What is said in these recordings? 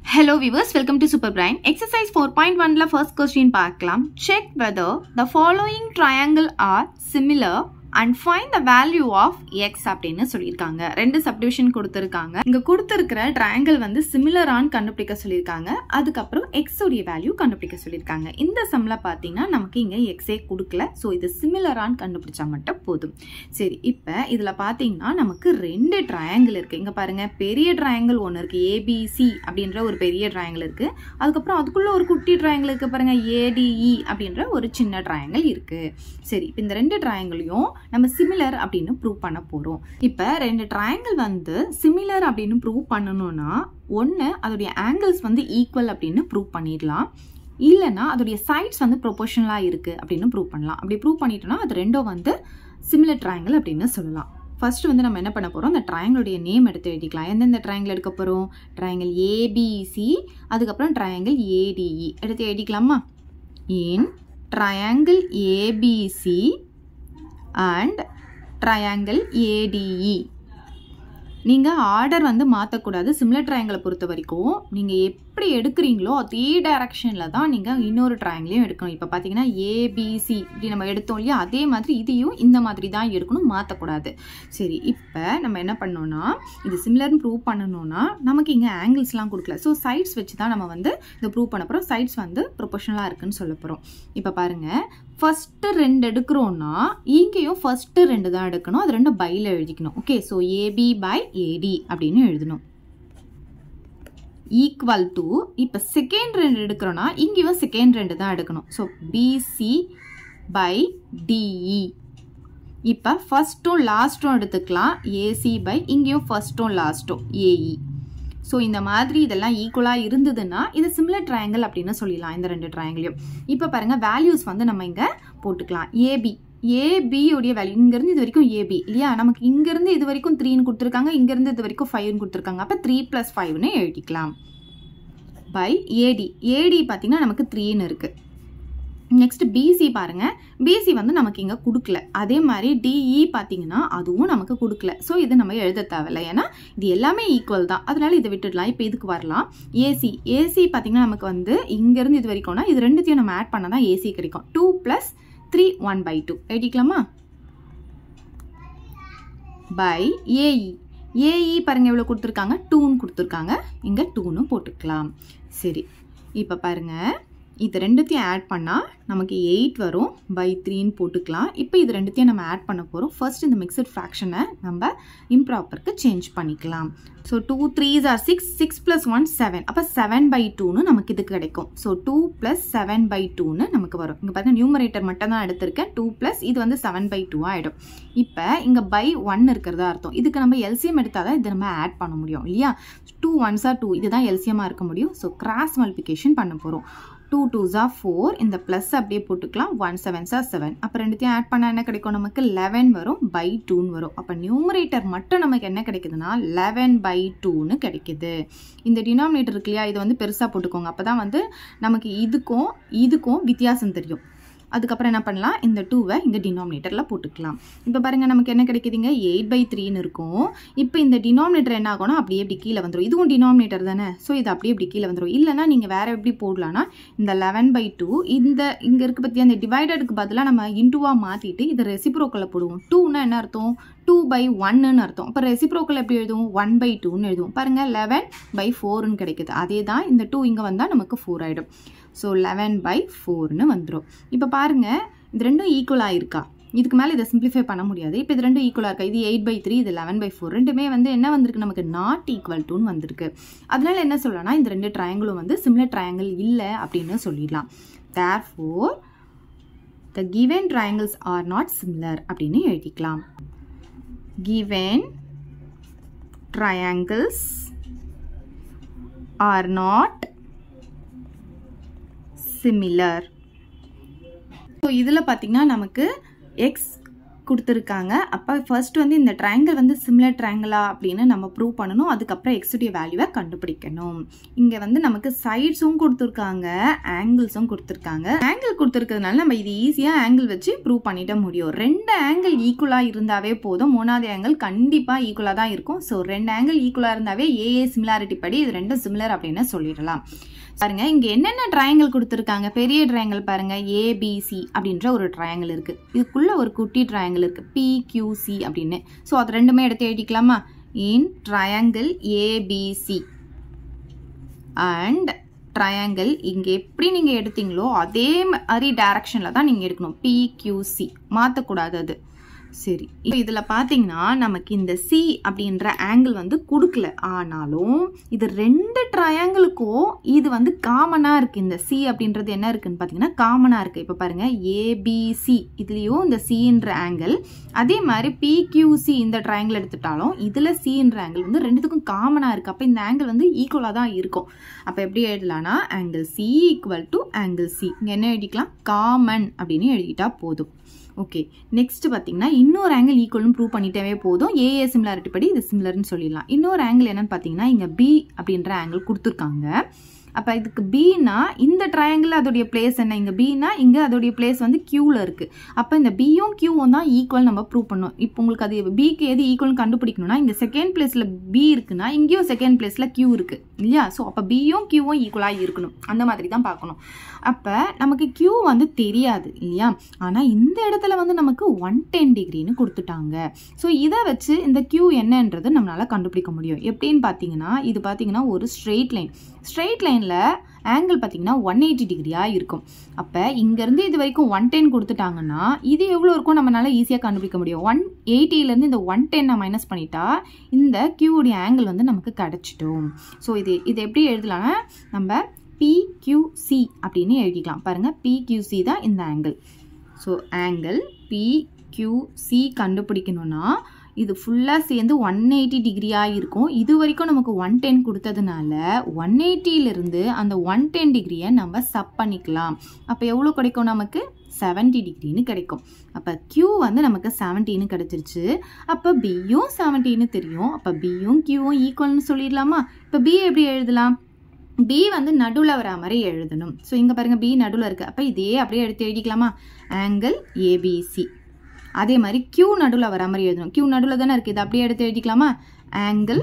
Hello viewers, welcome to Super Brain. Exercise 4.1 ல first question பார்க்கலாம். Check whether the following triangle are similar and find the value of x அப்படின்னு சொல்லியிருக்காங்க ரெண்டு subdivision கொடுத்துருக்காங்க இங்க கொடுத்துருக்கிற ட்ரையாங்கிள் வந்து சிமிலரான்னு கண்டுபிடிக்க சொல்லியிருக்காங்க அதுக்கப்புறம் எக்ஸ் உடைய வேல்யூ கண்டுபிடிக்க சொல்லியிருக்காங்க இந்த சம்ல பார்த்தீங்கன்னா நமக்கு இங்க எக்ஸே கொடுக்கல ஸோ இது சிமிலரான்னு கண்டுபிடிச்சா மட்டும் போதும் சரி இப்போ இதில் பார்த்தீங்கன்னா நமக்கு ரெண்டு ட்ரையாங்கிள் இருக்குது இங்கே பாருங்க பெரிய ட்ரையாங்கிள் ஒன்று இருக்குது ஏபிசி அப்படின்ற ஒரு பெரிய ட்ரையாங்கிள் இருக்குது அதுக்கப்புறம் அதுக்குள்ளே ஒரு குட்டி ட்ரையாங்கிள் இருக்குது பாருங்க ஏடிஇ அப்படின்ற ஒரு சின்ன ட்ரையாங்கிள் இருக்குது சரி இப்போ இந்த ரெண்டு ட்ரையாங்கிளையும் நம்ம சிமிலர் அப்படின்னு ப்ரூவ் பண்ண போகிறோம் இப்போ ரெண்டு ட்ரையாங்கிள் வந்து சிமிலர் அப்படின்னு ப்ரூவ் பண்ணணும்னா ஒன்று அதோடைய ஆங்கிள்ஸ் வந்து ஈக்குவல் அப்படின்னு ப்ரூவ் பண்ணிடலாம் இல்லைன்னா அதோடைய சைட்ஸ் வந்து ப்ரொபோஷனலாக இருக்குது அப்படின்னு ப்ரூவ் பண்ணலாம் அப்படி ப்ரூவ் பண்ணிட்டோம்னா அது ரெண்டும் வந்து சிமிலர் ட்ரையாங்கிள் அப்படின்னு சொல்லலாம் ஃபர்ஸ்ட் வந்து நம்ம என்ன பண்ண போகிறோம் அந்த ட்ரையாங்கிளுடைய நேம் எடுத்து எழுதிக்கலாம் எந்தெந்த ட்ரையாங்கிள் எடுக்க போகிறோம் ட்ரையாங்கிள் ஏபிசி அதுக்கப்புறம் ட்ரையாங்கிள் ஏடிஇ எடுத்து எழுதிக்கலாமா in triangle ABC and triangle ADE நீங்கள் ஆர்டர் வந்து மாற்றக்கூடாது சிம்லர் ட்ரையாங்கிளை பொறுத்த வரைக்கும் நீங்கள் எப்படி எடுக்கிறீங்களோ அதே டைரக்ஷனில் தான் நீங்கள் இன்னொரு ட்ரையாங்கிளையும் எடுக்கணும் இப்போ பார்த்தீங்கன்னா ஏபிசி இப்படி நம்ம எடுத்தோம் இல்லையா அதே மாதிரி இதையும் இந்த மாதிரி தான் எடுக்கணும் மாற்றக்கூடாது சரி இப்போ நம்ம என்ன பண்ணோம்னா இது சிமிலர்னு ப்ரூவ் பண்ணணும்னா நமக்கு இங்கே ஆங்கிள்ஸ்லாம் கொடுக்கல ஸோ சைட்ஸ் வச்சு தான் நம்ம வந்து இதை ப்ரூவ் பண்ண போகிறோம் சைட்ஸ் வந்து ப்ரொபோஷனலாக இருக்குன்னு சொல்ல போகிறோம் இப்போ பாருங்கள் ஃபஸ்ட்டு ரெண்டு எடுக்கிறோன்னா இங்கேயும் ஃபஸ்ட்டு ரெண்டு தான் எடுக்கணும் அது ரெண்டும் பையில் எழுதிக்கணும் okay so AB by AD அப்படின்னு எழுதணும் ஈக்குவல் டு இப்போ செகண்ட் ரெண்டு எடுக்கிறோன்னா இங்கேயும் செகண்ட் ரெண்டு தான் எடுக்கணும் ஸோ பிசி பை டிஇ இப்போ ஃபஸ்ட்டும் லாஸ்ட்டும் எடுத்துக்கலாம் ஏசி பை இங்கேயும் ஃபஸ்ட்டும் லாஸ்ட்டும் ஏஇ ஸோ இந்த மாதிரி இதெல்லாம் ஈக்குவலாக இருந்ததுன்னா இது சிமிலர் ட்ரையாங்கிள் அப்படின்னு சொல்லிடலாம் இந்த ரெண்டு ட்ரையாங்கிளையும் இப்போ பாருங்கள் வேல்யூஸ் வந்து நம்ம இங்கே போட்டுக்கலாம் ஏபி ஏபியோடைய வேல்யூ இங்கேருந்து இது வரைக்கும் ஏபி இல்லையா நமக்கு இங்கேருந்து இது வரைக்கும் த்ரீன்னு கொடுத்துருக்காங்க இங்கேருந்து இது வரைக்கும் ஃபைவ்னு கொடுத்துருக்காங்க அப்போ த்ரீ ப்ளஸ் ஃபைவ்னு எழுதிக்கலாம் பை ஏடி ஏடி பார்த்தீங்கன்னா நமக்கு த்ரீன்னு இருக்குது நெக்ஸ்ட் பிசி பாருங்க பிசி வந்து நமக்கு இங்கே கொடுக்கல அதே மாதிரி டிஇ பார்த்தீங்கன்னா அதுவும் நமக்கு கொடுக்கல ஸோ இது நம்ம எழுத தேவையில்ல ஏன்னா இது எல்லாமே ஈக்குவல் தான் அதனால இதை விட்டுடலாம் இப்போ இதுக்கு வரலாம் ஏசி ஏசி பார்த்தீங்கன்னா நமக்கு வந்து இங்கேருந்து இது வரைக்கும்னா இது ரெண்டுத்தையும் நம்ம ஆட் பண்ணால் தான் ஏசி கிடைக்கும் two plus three one by two எழுதிக்கலாமா பை ஏஇ ஏஇ பாருங்க எவ்வளோ கொடுத்துருக்காங்க டூன்னு கொடுத்துருக்காங்க இங்கே டூன்னு போட்டுக்கலாம் சரி இப்போ பாருங்கள் இது ரெண்டுத்தையும் ஆட் பண்ணால் நமக்கு எயிட் வரும் பை த்ரீன்னு போட்டுக்கலாம் இப்போ இது ரெண்டுத்தையும் நம்ம ஆட் பண்ண போகிறோம் ஃபர்ஸ்ட் இந்த மிக்சட் ஃப்ராக்ஷனை நம்ம இம்ப்ராப்பருக்கு சேஞ்ச் பண்ணிக்கலாம் so two threes are six six plus one seven அப்போ செவன் பை டூன்னு நமக்கு இது கிடைக்கும் so two plus seven by டூன்னு நமக்கு வரும் இங்கே பார்த்தீங்கன்னா நியூமரேட்டர் மட்டும் தான் எடுத்திருக்கேன் டூ ப்ளஸ் இது வந்து செவன் பை டூ ஆகிடும் இப்போ இங்கே பை ஒன் இருக்கிறதா அர்த்தம் இதுக்கு நம்ம எல்சிஎம் எடுத்தால் தான் இதை நம்ம ஆட் பண்ண முடியும் இல்லையா டூ ஒன்ஸா டூ இதுதான் எல்சிஎமாக இருக்க முடியும் ஸோ கிராஸ் மல்டிபிகேஷன் பண்ண போகிறோம் டூ டூஸா ஃபோர் இந்த ப்ளஸ் அப்படியே போட்டுக்கலாம் ஒன் செவன்ஸா செவன் அப்போ ரெண்டுத்தையும் ஆட் பண்ணால் என்ன கிடைக்கும் நமக்கு லெவன் வரும் பை டூன்னு வரும் அப்போ நியூமரேட்டர் மட்டும் நமக்கு என்ன கிடைக்குதுன்னா லெவன் பை டூன்னு கிடைக்குது இந்த டினாமினேட்டர் இருக்கு இல்லையா இதை வந்து பெருசாக போட்டுக்கோங்க அப்போ தான் வந்து நமக்கு இதுக்கும் இதுக்கும் வித்தியாசம் தெரியும் அதுக்கப்புறம் என்ன பண்ணலாம் இந்த டூவை இங்கே டினாமினேட்டரில் போட்டுக்கலாம் இப்போ பாருங்கள் நமக்கு என்ன கிடைக்குதுங்க எயிட் பை த்ரீன்னு இருக்கும் இப்போ இந்த டினாமினேட்டர் என்ன ஆகும்னா அப்படியே இப்படி கீழே வந்துடும் இதுவும் டினாமினேட்டர் தானே ஸோ இது அப்படியே இப்படி கீழே வந்துடும் இல்லைனா நீங்கள் வேறு எப்படி போடலான்னா இந்த லெவன் பை டூ இந்த இங்கே இருக்க பற்றி அந்த டிவைடடுக்கு பதிலாக நம்ம இன்டூவாக மாற்றிட்டு இதை ரெசிப்ரோக்கலில் போடுவோம் டூன்னா என்ன அர்த்தம் டூ பை ஒன்னு அர்த்தம் அப்போ ரெசிப்ரோக்கல் எப்படி எழுதுவோம் ஒன் பை டூன்னு எழுதுவோம் பாருங்கள் லெவன் பை ஃபோர்னு கிடைக்குது அதே தான் இந்த டூ இங்கே வந்தால் நமக்கு ஃபோர் ஆகிடும் ஸோ லெவன் பை ஃபோர்னு வந்துடும் இப்போ பாருங்கள் இது ரெண்டும் ஈக்குவலாக இருக்கா இதுக்கு மேலே இதை சிம்பிளிஃபை பண்ண முடியாது இப்போ இது ரெண்டும் ஈக்குவலாக இருக்கா இது எயிட் பை த்ரீ இது லெவன் பை ஃபோர் ரெண்டுமே வந்து என்ன வந்திருக்கு நமக்கு நாட் ஈக்குவல் டூன்னு வந்திருக்கு அதனால என்ன சொல்லலாம்னா இந்த ரெண்டு ட்ரையாங்கிளும் வந்து சிம்லர் ட்ரையாங்கிள் இல்லை அப்படின்னு சொல்லிடலாம் தேர் four the given triangles R not similar அப்படின்னு எழுதிக்கலாம் given triangles are not similar so இதில் பார்த்தீங்கன்னா நமக்கு எக்ஸ் கொடுத்துருக்காங்க அப்போ ஃபர்ஸ்ட் வந்து இந்த ட்ரையாங்கிள் வந்து சிமிலர் ட்ரையாங்கிளா அப்படின்னு நம்ம ப்ரூவ் பண்ணணும் அதுக்கப்புறம் எக்ஸுடைய வேல்யூவை கண்டுபிடிக்கணும் இங்கே வந்து நமக்கு சைட்ஸும் கொடுத்துருக்காங்க ஆங்கிள்ஸும் கொடுத்துருக்காங்க ஆங்கிள் கொடுத்துருக்கிறதுனால நம்ம இது ஈஸியாக ஆங்கிள் வச்சு ப்ரூவ் பண்ணிட முடியும் ரெண்டு ஆங்கிள் ஈக்குவலாக இருந்தாவே போதும் மூணாவது ஆங்கிள் கண்டிப்பாக ஈக்குவலாக தான் இருக்கும் ஸோ ரெண்டு ஆங்கிள் ஈக்குவலாக இருந்தாவே ஏஏ சிமிலாரிட்டி படி இது ரெண்டும் சிமிலர் அப்படின்னு சொல்லிடலாம் பாருங்க இங்க என்னென்ன ட்ரையாங்கிள் கொடுத்துருக்காங்க பெரிய ட்ரையாங்கிள் பாருங்க ஏபிசி அப்படின்ற ஒரு ட்ரையாங்கிள் இருக்கு இதுக்குள்ள ஒரு குட்டி ட்ரையாங்கிள் இருக்கு பிக்யூசி அப்படின்னு ஸோ அது ரெண்டுமே எடுத்து எழுதிக்கலாமா in triangle ABC and triangle இங்கே எப்படி நீங்கள் எடுத்தீங்களோ அதே மாதிரி டைரக்ஷனில் தான் நீங்கள் எடுக்கணும் பிக்யூசி மாற்றக்கூடாது அது சரி இப்போ இதில் பார்த்தீங்கன்னா நமக்கு இந்த சி அப்படின்ற ஆங்கிள் வந்து கொடுக்கல ஆனாலும் இது ரெண்டு ட்ரையாங்கிளுக்கும் இது வந்து காமனாக இருக்குது இந்த சி அப்படின்றது என்ன இருக்குன்னு பார்த்தீங்கன்னா காமனாக இருக்குது இப்போ பாருங்கள் ஏபிசி இதுலேயும் இந்த சின்ற ஆங்கிள் அதே மாதிரி பிக்யூசி இந்த ட்ரையாங்கிள் எடுத்துட்டாலும் இதில் சின்ற ஆங்கிள் வந்து ரெண்டுத்துக்கும் காமனாக இருக்குது அப்போ இந்த ஆங்கிள் வந்து ஈக்குவலாக தான் இருக்கும் அப்போ எப்படி எழுதலாம்னா angle C equal to angle C இங்கே என்ன எழுதிக்கலாம் காமன் அப்படின்னு எழுதிட்டா போதும் ஓகே நெக்ஸ்ட் பார்த்தீங்கன்னா இன்னொரு ஆங்கிள் ஈக்குவல்னு ப்ரூவ் பண்ணிட்டவே போதும் ஏஏ சிமிலாரிட்டி படி இது சிமிலர்னு சொல்லிடலாம் இன்னொரு ஆங்கிள் என்னன்னு பார்த்தீங்கன்னா இங்கே பி அப்படின்ற ஆங்கிள் கொடுத்துருக்காங்க அப்போ இதுக்கு பீனா இந்த ட்ரையாங்கிள் அதோடைய பிளேஸ் என்ன இங்கே பீனா இங்கே அதோடைய பிளேஸ் வந்து க்யூவில் இருக்குது அப்போ இந்த பியும் க்யூவும் தான் ஈக்குவல் நம்ம ப்ரூவ் பண்ணோம் இப்போ உங்களுக்கு அது பிக்கு எது ஈக்குவல்னு கண்டுபிடிக்கணும்னா இங்கே செகண்ட் பிளேஸில் பி இருக்குன்னா இங்கேயும் செகண்ட் பிளேஸில் க்யூ இருக்குது இல்லையா ஸோ அப்போ பியும் க்யூவும் ஈக்குவலாக இருக்கணும் அந்த மாதிரி தான் பார்க்கணும் அப்போ நமக்கு க்யூ வந்து தெரியாது இல்லையா ஆனால் இந்த இடத்துல வந்து நமக்கு ஒன் டென் டிகிரின்னு கொடுத்துட்டாங்க ஸோ இதை வச்சு இந்த க்யூ என்னன்றது நம்மளால் கண்டுபிடிக்க முடியும் எப்படின்னு பார்த்தீங்கன்னா இது பார்த்தீங்கன்னா ஒரு ஸ்ட்ரெயிட் லைன் ஸ்ட்ரெயிட் லைனில் ஆங்கிள் பார்த்தீங்கன்னா ஒன் எயிட்டி டிகிரியாக இருக்கும் அப்போ இங்கேருந்து இது வரைக்கும் ஒன் டென் கொடுத்துட்டாங்கன்னா இது எவ்வளோ இருக்கும் நம்மளால ஈஸியாக கண்டுபிடிக்க முடியும் ஒன் எயிட்டிலேருந்து இந்த ஒன் டென்னை மைனஸ் பண்ணிட்டா இந்த கியூடைய ஆங்கிள் வந்து நமக்கு கிடச்சிடும் ஸோ இது இது எப்படி எழுதலாம்னா நம்ம பிக்யூசி அப்படின்னு எழுதிக்கலாம் பாருங்கள் பிக்யூசி தான் இந்த ஆங்கிள் ஸோ ஆங்கிள் பிக்யூசி கண்டுபிடிக்கணும்னா இது ஃபுல்லாக சேர்ந்து ஒன் எயிட்டி டிகிரியாக இருக்கும் இது வரைக்கும் நமக்கு ஒன் டென் கொடுத்ததுனால ஒன் எயிட்டியிலிருந்து அந்த ஒன் டென் டிகிரியை நம்ம சப் பண்ணிக்கலாம் அப்போ எவ்வளோ கிடைக்கும் நமக்கு செவன்ட்டி டிகிரின்னு கிடைக்கும் அப்போ க்யூ வந்து நமக்கு செவன்ட்டின்னு கிடச்சிருச்சு அப்போ பியும் செவன்ட்டின்னு தெரியும் அப்போ பியும் க்யூவும் ஈக்குவல்னு சொல்லிடலாமா இப்போ பி எப்படி எழுதலாம் பி வந்து நடுவில் வரா மாதிரி எழுதணும் ஸோ இங்கே பாருங்கள் பி நடுவில் இருக்குது அப்போ இதே அப்படியே எடுத்து எழுதிக்கலாமா ஆங்கிள் ஏபிசி அதே மாதிரி கியூ நடுவில் வரா மாதிரி எழுதணும் கியூ நடுவில் தானே இருக்குது இது அப்படியே எடுத்து எழுதிக்கலாமா ஆங்கிள்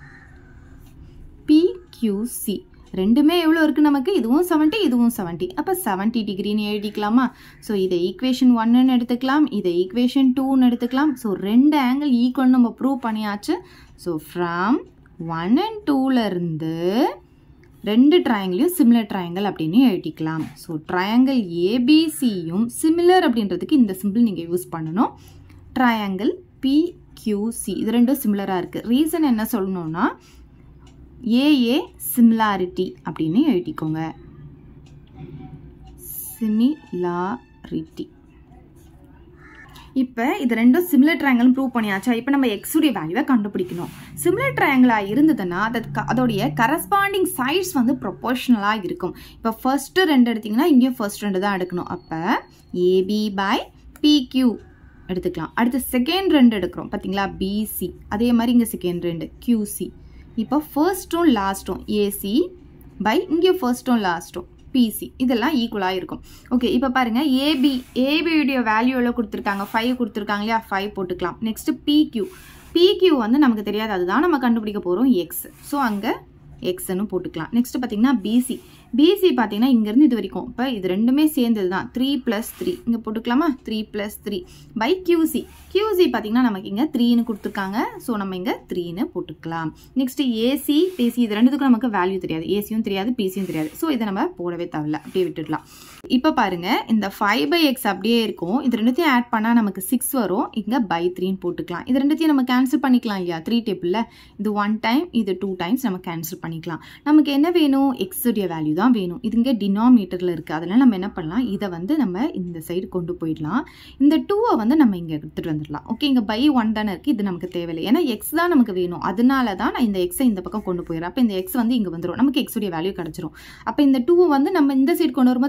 பிக்யூசி ரெண்டுமே எவ்வளோ இருக்குது நமக்கு இதுவும் செவன்ட்டி இதுவும் செவன்ட்டி அப்போ செவன்ட்டி டிகிரின்னு எழுதிக்கலாமா ஸோ இதை ஈக்குவேஷன் ஒன்னுன்னு எடுத்துக்கலாம் இதை ஈக்குவேஷன் டூன்னு எடுத்துக்கலாம் ஸோ ரெண்டு ஆங்கிள் ஈக்குவல் நம்ம ப்ரூவ் பண்ணியாச்சு ஸோ ஃப்ரம் ஒன் அண்ட் டூலேருந்து ரெண்டு ட்ரையாங்கிளையும் சிமிலர் ட்ரையாங்கிள் அப்படின்னு எழுதிக்கலாம் ஸோ ட்ரையாங்கிள் ஏபிசியும் சிமிலர் அப்படின்றதுக்கு இந்த சிம்பிள் நீங்கள் யூஸ் பண்ணணும் ட்ரையாங்கிள் பிக்யூசி இது ரெண்டும் சிமிலராக இருக்குது ரீசன் என்ன சொல்லணும்னா ஏஏ சிமிலாரிட்டி அப்படின்னு எழுதிக்கோங்க சிமிலாரிட்டி இப்போ இது ரெண்டும் சிமிலர் ட்ரையாங்கிள் ப்ரூவ் பண்ணியாச்சா இப்போ நம்ம எக்ஸுடைய வேல்யூவை கண்டுபிடிக்கணும் சிமிலர் ட்ரையாங்கிளாக இருந்ததுன்னா அதுக்கு அதோடைய கரஸ்பாண்டிங் சைட்ஸ் வந்து ப்ரொபோர்ஷனலாக இருக்கும் இப்போ ஃபர்ஸ்ட்டு ரெண்டு எடுத்திங்கன்னா இங்கேயும் ஃபர்ஸ்ட் ரெண்டு தான் எடுக்கணும் அப்போ ஏபி பை பிக்யூ எடுத்துக்கலாம் அடுத்து செகண்ட் ரெண்டு எடுக்கிறோம் பார்த்தீங்களா பிசி அதே மாதிரி இங்கே செகண்ட் ரெண்டு கியூசி இப்போ ஃபர்ஸ்ட்டும் லாஸ்ட்டும் ஏசி பை இங்கே ஃபர்ஸ்ட்டும் லாஸ்ட்டும் பிசி இதெல்லாம் ஈக்குவலாக இருக்கும் ஓகே இப்போ பாருங்கள் ஏபி ஏபியுடைய வேல்யூ எவ்வளோ கொடுத்துருக்காங்க ஃபைவ் கொடுத்துருக்காங்க இல்லையா ஃபைவ் போட்டுக்கலாம் நெக்ஸ்ட்டு பிக்யூ பிக்யூ வந்து நமக்கு தெரியாது அதுதான் நம்ம கண்டுபிடிக்க போகிறோம் எக்ஸ் ஸோ அங்கே எக்ஸ்ன்னு போட்டுக்கலாம் நெக்ஸ்ட் பார்த்தீங்கன்னா பிசி பிசி பார்த்தீங்கன்னா இங்கேருந்து இது வரைக்கும் இப்போ இது ரெண்டுமே சேர்ந்தது தான் த்ரீ ப்ளஸ் த்ரீ இங்கே போட்டுக்கலாமா three plus three by QC QC பார்த்தீங்கன்னா நமக்கு இங்கே த்ரீன்னு கொடுத்துருக்காங்க ஸோ நம்ம இங்கே த்ரீன்னு போட்டுக்கலாம் நெக்ஸ்ட் ஏசி பிசி இது ரெண்டுத்துக்கும் நமக்கு வேல்யூ தெரியாது ஏசியும் தெரியாது பிசியும் தெரியாது ஸோ இதை நம்ம போடவே தேவையில்ல அப்படியே விட்டுடலாம் இப்போ பாருங்க இந்த ஃபைவ் பை எக்ஸ் அப்படியே இருக்கும் இது ரெண்டுத்தையும் ஆட் பண்ணால் நமக்கு சிக்ஸ் வரும் இங்கே பை த்ரீன்னு போட்டுக்கலாம் இது ரெண்டுத்தையும் நம்ம கேன்சல் பண்ணிக்கலாம் இல்லையா த்ரீ டேபிளில் இது ஒன் டைம் இது டூ டைம்ஸ் நம்ம கேன்சல் பண்ணிக்கலாம் நமக்கு என்ன வேணும் எக்ஸுடைய வேல்யூ தான் வேணும் இது இங்கே டினாமினேட்டரில் இருக்குது அதனால் நம்ம என்ன பண்ணலாம் இதை வந்து நம்ம இந்த சைடு கொண்டு போயிடலாம் இந்த டூவை வந்து நம்ம இங்கே எடுத்துகிட்டு வந்துடலாம் ஓகே இங்கே பை ஒன் தானே இருக்குது இது நமக்கு தேவையில்லை ஏன்னா எக்ஸ் தான் நமக்கு வேணும் அதனால தான் நான் இந்த எக்ஸை இந்த பக்கம் கொண்டு போயிடுறேன் அப்போ இந்த எக்ஸ் வந்து இங்கே வந்துடும் நமக்கு எக்ஸுடைய வேல்யூ கிடச்சிரும் அப்போ இந்த டூவை வந்து நம்ம இந்த சைடு கொண்டு வரும்போது என்ன ஆகும் இது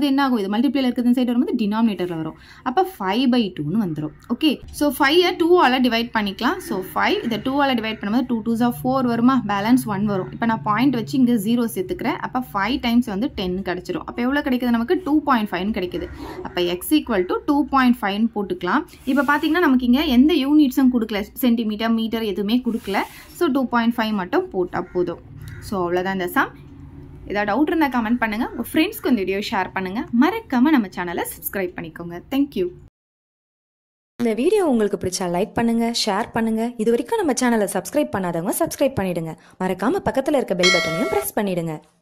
மல்டிப்ளேல இருக்கிறது சைடு வரும்போது டினாமினேட்டரில் வரும் அப்போ ஃபைவ் பை டூன்னு வந்துடும் ஓகே ஸோ ஃபைவை டூவால் டிவைட் பண்ணிக்கலாம் ஸோ ஃபைவ் இதை டூவால் டிவைட் பண்ணும்போது டூ டூ ஜா ஃபோர் வருமா பேலன்ஸ் ஒன் வரும் இப்போ நான் பாயிண்ட் வச்சு இங்கே ஜீரோ சேர்த்துக்கிறேன் அப்போ ஃபைவ் டைம்ஸ் வந்து டென் கிடச்சிரும் அப்போ எவ்வளோ கிடைக்குது நமக்கு டூ பாயிண்ட் ஃபைவ்னு கிடைக்குது அப்போ X equal to two point ஃபைவ்னு போட்டுக்கலாம் இப்போ பார்த்தீங்கன்னா நமக்கு இங்கே எந்த யூனிட்ஸும் கொடுக்கல சென்டிமீட்டர் மீட்டர் எதுவுமே கொடுக்கல ஸோ டூ பாயிண்ட் ஃபைவ் மட்டும் போட்டால் போதும் ஸோ அவ்வளோதான் இந்த சம் ஏதாவது டவுட் இருந்தால் கமெண்ட் பண்ணுங்கள் உங்கள் ஃப்ரெண்ட்ஸ்க்கு இந்த வீடியோ ஷேர் பண்ணுங்கள் மறக்காமல் நம்ம சேனலை சப்ஸ்கிரைப் பண்ணிக்கோங்க தேங்க்யூ இந்த வீடியோ உங்களுக்கு பிடிச்சா லைக் பண்ணுங்க ஷேர் பண்ணுங்க இது வரைக்கும் நம்ம சேனலை சப்ஸ்கிரைப் பண்ணாதவங்க சப்ஸ்கிரைப் பண்ணிடுங்க மறக்காம பக்கத்துல இருக்க பெல் பட்டனையும் பிரஸ் பண்ணிடுங்க